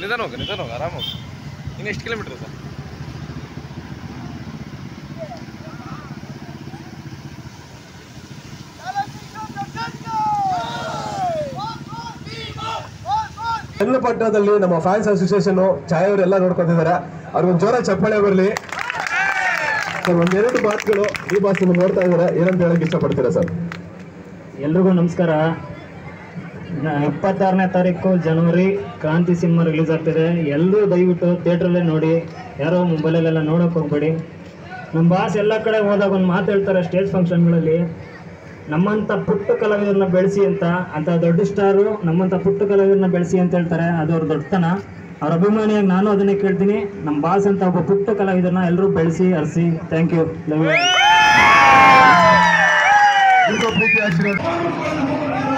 ನಿಧಾನ ಹೋಗು ನಿಧಾನ ಹೋಗು ಆರಾಮ ಹೋಗು ಇನ್ನು ಎಷ್ಟು ಕಿಲೋಮೀಟರ್ ಇದೆ ಚನ್ನಪಟ್ಟಣದಲ್ಲಿ ನಮ್ಮ ಫ್ಯಾನ್ಸ್ ಅಸೋಸಿಯೇಷನ್ ಛಾಯ್ ಅವರೆಲ್ಲ ನೋಡ್ಕೊತಿದ್ದಾರೆ ಅವ್ರಿಗೊಂದು ಜೋರ ಚಪ್ಪಾಳೆ ಬರಲಿ ಸರ್ ಒಂದೆರಡು ಮಾತುಗಳು ಈ ಬಾಸ್ ನೋಡ್ತಾ ಇದ್ದಾರೆ ಏನಂತ ಹೇಳಕ್ ಇಷ್ಟಪಡ್ತೀರಾ ಸರ್ ಎಲ್ರಿಗೂ ನಮಸ್ಕಾರ ನ- ಇಪ್ಪತ್ತಾರನೇ ತಾರೀಕು ಜನವರಿ ಕ್ರಾಂತಿ ಸಿನಿಮಾ ರಿಲೀಸ್ ಆಗ್ತಿದೆ ಎಲ್ಲರೂ ದಯವಿಟ್ಟು ಥಿಯೇಟ್ರಲ್ಲೇ ನೋಡಿ ಯಾರೋ ಮೊಬೈಲಲ್ಲೆಲ್ಲ ನೋಡೋಕೆ ಹೋಗ್ಬೇಡಿ ನಮ್ಮ ಬಾಸ್ ಎಲ್ಲ ಕಡೆ ಹೋದಾಗ ಒಂದು ಮಾತು ಹೇಳ್ತಾರೆ ಸ್ಟೇಜ್ ಫಂಕ್ಷನ್ಗಳಲ್ಲಿ ನಮ್ಮಂಥ ಪುಟ್ಟ ಕಲಾವಿದರನ್ನ ಬೆಳೆಸಿ ಅಂತ ಅಂತ ದೊಡ್ಡ ಸ್ಟಾರು ನಮ್ಮಂಥ ಪುಟ್ಟ ಕಲಾವಿದರನ್ನ ಬೆಳೆಸಿ ಅಂತ ಹೇಳ್ತಾರೆ ಅದು ಅವ್ರ ದೊಡ್ಡತನ ಅವ್ರ ಅಭಿಮಾನಿಯಾಗಿ ನಾನು ಅದನ್ನೇ ಕೇಳ್ತೀನಿ ನಮ್ಮ ಬಾಸ್ ಅಂತ ಒಬ್ಬ ಪುಟ್ಟ ಕಲಾವಿದರನ್ನ ಎಲ್ಲರೂ ಬೆಳೆಸಿ ಹರಿಸಿ ಥ್ಯಾಂಕ್ ಯು ಲವ್ ಯು ನಿಮ್ಮ ಪ್ರೀತಿ ಆಶೀರ್ವಾದ